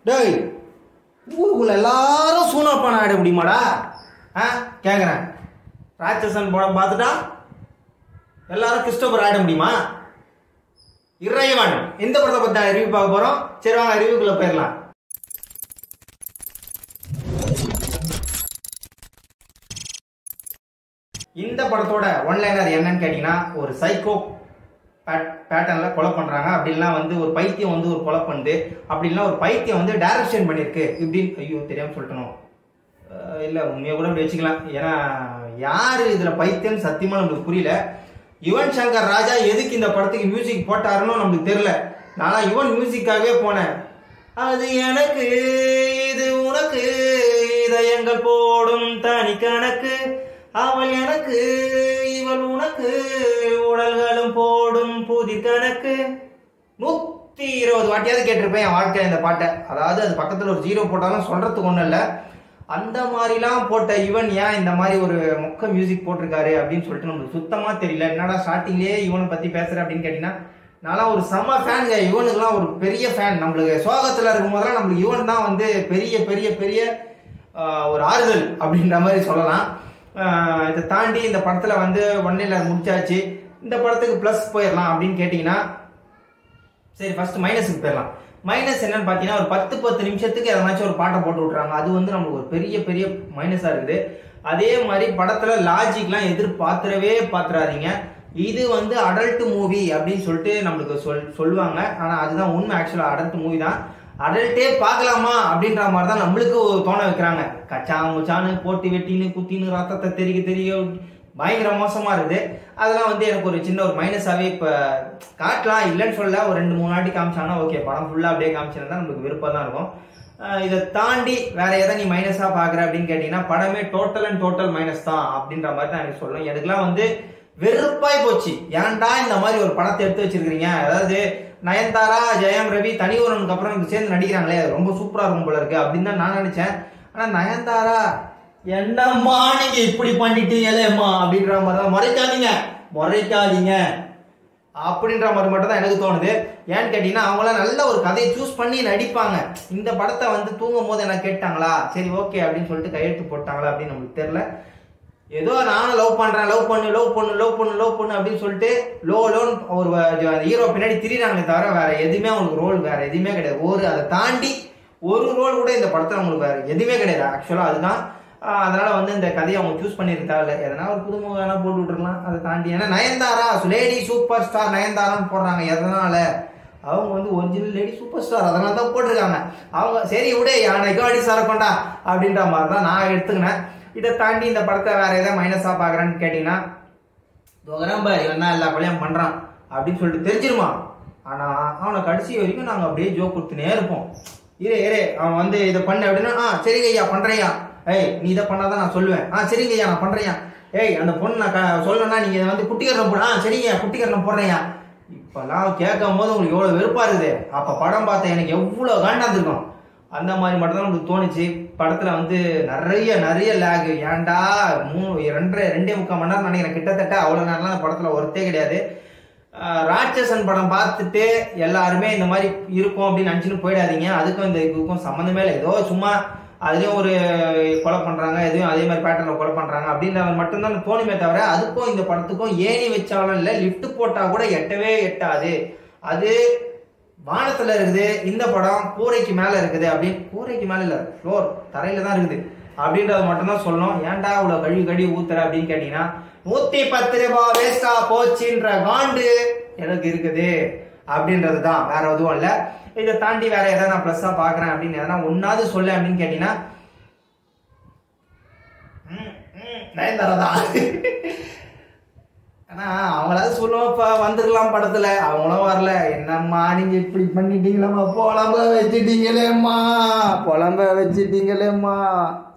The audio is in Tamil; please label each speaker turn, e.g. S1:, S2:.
S1: டேய் ஊருக்குள்ள எல்லாரும் சூனாப்பான ஆட முடியுமாடா ஆ கேட்குறேன் ராட்சசன் படம் பார்த்துட்டா எல்லாரும் கிறிஸ்டோபர் ஆட முடியுமா இறைவன் எந்த படத்தை பற்றி ரிவ்யூ பார்க்க போகிறோம் சரி வாங்க ரிவ்யூக்குள்ளே போயிடலாம் இந்த படத்தோட ஒன்லைனர் என்னன்னு கேட்டிங்கன்னா ஒரு சைக்கோ பேட்டர்னில் கொலை பண்ணுறாங்க அப்படின்லாம் வந்து ஒரு பைத்தியம் வந்து ஒரு கொலை பண்ணுது அப்படின்லாம் ஒரு பைத்தியம் வந்து டைரக்ஷன் பண்ணியிருக்கு இப்படின்னு ஐயோ தெரியாமல் சொல்லிட்டணும் இல்லை உண்மையை கூட இப்படி வச்சுக்கலாம் ஏன்னா யார் இதில் பைத்தியம்னு சத்தியமாக நம்மளுக்கு புரியல யுவன் சங்கர் ராஜா எதுக்கு இந்த படத்துக்கு மியூசிக் போட்டாருன்னு நம்மளுக்கு தெரியல நான் யுவன் மியூசிக்காகவே போனேன் அது எனக்கு இது உனக்கு இதயங்கள் போடும் தனி கணக்கு அவள் எனக்கு இவள் உனக்கு உடல்களும் போடும் புதி கணக்கு நூத்தி இருபது வாட்டியாவது கேட்டிருப்பேன் என் வாழ்க்கையில இந்த பாட்டை அதாவது அது பக்கத்துல ஒரு ஜீரோ போட்டாலும் சொல்றதுக்கு ஒண்ணும் இல்ல அந்த மாதிரிலாம் போட்ட இவன் ஏன் இந்த மாதிரி ஒரு மொக்க மியூசிக் போட்டிருக்காரு அப்படின்னு சொல்லிட்டு நம்மளுக்கு சுத்தமா தெரியல என்னடா ஸ்டார்டிங்லேயே இவனை பத்தி பேசுற அப்படின்னு கேட்டீங்கன்னா நான்லாம் ஒரு செம்ம ஃபேனுங்க இவனுக்குலாம் ஒரு பெரிய ஃபேன் நம்மளுக்கு சோகத்துல இருக்கும் போதெல்லாம் நம்மளுக்கு இவன் தான் வந்து பெரிய பெரிய பெரிய ஆஹ், ஒரு ஆறுதல் அப்படின்ற மாதிரி சொல்லலாம் ஆஹ், இதை தாண்டி இந்த படத்துல வந்து ஒன்னில் முடிச்சாச்சு இந்த படத்துக்கு ப்ளஸ் போயிடலாம் அப்படின்னு கேட்டிங்கன்னா சரி ஃபர்ஸ்ட் மைனஸுக்கு போயிடலாம் மைனஸ் என்னன்னு பார்த்தீங்கன்னா ஒரு பத்து பத்து நிமிஷத்துக்கு எதனாச்சும் ஒரு பாட்டை போட்டு விட்றாங்க அது வந்து நம்மளுக்கு ஒரு பெரிய பெரிய மைனஸாக இருக்குது அதே மாதிரி படத்தில் லாஜிக்லாம் எதிர்பார்த்துறவே பார்த்துறாதீங்க இது வந்து அடல்ட் மூவி அப்படின்னு சொல்லிட்டு நம்மளுக்கு சொல் சொல்லுவாங்க ஆனால் அதுதான் உண்மை ஆக்சுவலாக அடல்ட் மூவி தான் அடல்ட்டே பார்க்கலாமா அப்படின்ற மாதிரி தான் நம்மளுக்கு தோண வைக்கிறாங்க கச்சா முச்சான்னு போட்டு வெட்டின்னு குத்தின்னு ரத்தத்தை தெரிய தெரிய பயங்கர மோசமா இருக்குது அதெல்லாம் வந்து எனக்கு ஒரு சின்ன ஒரு மைனஸாவே இப்ப காட்டலாம் இல்லைன்னு சொல்ல ஒரு ரெண்டு மூணு வாட்டி காமிச்சாங்கன்னா ஓகே படம் ஃபுல்லா அப்படியே காமிச்சிருந்தா நம்மளுக்கு விருப்பம் தான் இருக்கும் அஹ் இதை தாண்டி வேற எதை நீ மைனஸா பாக்குற அப்படின்னு கேட்டீங்கன்னா படமே டோட்டல் அண்ட் டோட்டல் மைனஸ் தான் அப்படின்ற மாதிரி தான் எனக்கு சொல்லணும் எனக்குலாம் வந்து வெறுப்பாய் போச்சு ஏன்டா இந்த மாதிரி ஒரு படத்தை எடுத்து வச்சிருக்கீங்க அதாவது நயன்தாரா ஜெயம் ரவி தனி ஒருவனுக்கு அப்புறம் இப்ப சேர்ந்து நடிக்கிறாங்களே அது ரொம்ப சூப்பரா இருக்கும் போல இருக்கு அப்படின்னு தான் நான் நினைச்சேன் ஆனா நயன்தாரா என்னம்மா நீங்க இப்படி பண்ணிட்டீங்களேம்மா அப்படின்ற மாதிரி தான் முறைக்காதீங்க முறைக்காதீங்க அப்படின்ற மாதிரி மட்டும் தான் எனக்கு தோணுது ஏன்னு கேட்டீங்கன்னா அவங்களாம் நல்ல ஒரு கதையை சூஸ் பண்ணி நடிப்பாங்க இந்த படத்தை வந்து தூங்கும் போது என்ன கேட்டாங்களா சரி ஓகே அப்படின்னு சொல்லிட்டு கையெழுத்து போட்டாங்களா அப்படின்னு நம்மளுக்கு தெரியல ஏதோ நானும் லவ் பண்றேன் லவ் பண்ணு லவ் பண்ணு லவ் பண்ணு லவ் பண்ணு அப்படின்னு சொல்லிட்டு லோ லோன் ஒரு ஹீரோ பின்னாடி திரிறாங்களே தவிர வேற எதுவுமே அவங்களுக்கு ரோல் வேற எதுவுமே கிடையாது ஒரு அதை தாண்டி ஒரு ரோல் கூட இந்த படத்துல அவங்களுக்கு வேற எதுவுமே கிடையாது ஆக்சுவலா அதுதான் ஆஹ் அதனால வந்து இந்த கதையை அவங்க சூஸ் பண்ணியிருக்கா இல்லை எதனா ஒரு புதுமுகம் வேணா போட்டு விட்டுருக்கலாம் அதை தாண்டி ஏன்னா நயன்தாரா லேடி சூப்பர் ஸ்டார் நயன்தாரான்னு போடுறாங்க எதனால அவங்க வந்து ஒரிஜினல் லேடி சூப்பர் ஸ்டார் அதனால தான் போட்டிருக்காங்க அவங்க சரி விட யானைக்கு அடி சரக்கொண்டா அப்படின்ற மாதிரி தான் நான் எடுத்துக்கினேன் இதை தாண்டி இந்த படத்தை வேற எதாவது மைனஸா பாக்குறேன்னு கேட்டீங்கன்னா துவரம் பாரு இவன் தான் எல்லா கொலையும் பண்றான் அப்படின்னு சொல்லிட்டு தெரிஞ்சிருமா ஆனா அவனை கடைசி வரைக்கும் நாங்க அப்படியே ஜோக் கொடுத்துனே இருப்போம் இரு இரு அவன் வந்து இதை பண்ணு அப்படின்னா ஆ சரிங்க ஐயா பண்றேயா ஏய் நீ இதை பண்ணாதான் நான் சொல்லுவேன் ஆ சரிங்க ஐயா நான் பண்றேயா ஏய் அந்த பொண்ணு நான் க- சொல்லணும்னா நீங்க இதை வந்து குட்டிக்கரணம் போட ஆ சரிங்க குட்டிக்கரணம் போடுறேயா இப்பெல்லாம் கேட்கும் போது உங்களுக்கு எவ்வளவு வெறுப்பா இருக்குது அப்ப படம் பார்த்த எனக்கு எவ்வளவு காண்டாந்துருக்கும் அந்த மாதிரி மட்டும் தான் நமக்கு தோணுச்சு படத்துல வந்து நிறைய நிறைய லேக் ஏன்டா மூணு ரெண்டரை ரெண்டே முக்கால் மணி நேரம் நினைக்கிறேன் கிட்டத்தட்ட அவ்வளவு நேரம்லாம் அந்த படத்துல ஒருத்தே கிடையாது ஆஹ் ராட்சசன் படம் பார்த்துட்டு எல்லாருமே இந்த மாதிரி இருக்கும் அப்படின்னு நினச்சின்னு போயிடாதீங்க அதுக்கும் இந்த இதுக்கும் சம்மந்தமே இல்லை ஏதோ சும்மா அதுலயும் ஒரு கொலை பண்றாங்க எதையும் அதே மாதிரி பேட்டர்ல கொலை பண்றாங்க அப்படின்ற மட்டும்தான் தோணுமே தவிர அதுக்கும் இந்த படத்துக்கும் ஏணி வச்சாலும் இல்லை லிஃப்ட் போட்டா கூட எட்டவே எட்டாது அது வானத்துல இருக்குது இந்த படம் கூரைக்கு மேல இருக்குது அப்படின்னு கூரைக்கு மேல இல்ல ஃப்ளோர் தரையில தான் இருக்குது அப்படின்றத மட்டும்தான் சொல்லணும் ஏன்டா இவ்வளவு கழுவி கழுவி ஊத்துற அப்படின்னு கேட்டீங்கன்னா நூத்தி பத்து ரூபாய் வேஸ்டா போச்சுன்ற காண்டு எனக்கு இருக்குது அப்படின்றது தான் வேற எதுவும் இல்ல இதை தாண்டி வேற எதாவது நான் பிளஸ்ஸா பாக்குறேன் அப்படின்னு எதனா ஒன்னாவது சொல்ல அப்படின்னு கேட்டீங்கன்னா ம், ம், நயன்தாரா தான் ஆனா அவங்களாவது சொல்லுவாப்பா வந்துருக்கலாம் படத்துல அவங்களும் வரல என்னம்மா நீங்க இப்படி பண்ணிட்டீங்களேம்மா புலம்ப வச்சுட்டீங்களேம்மா புலம்ப வச்சுட்டீங்களேம்மா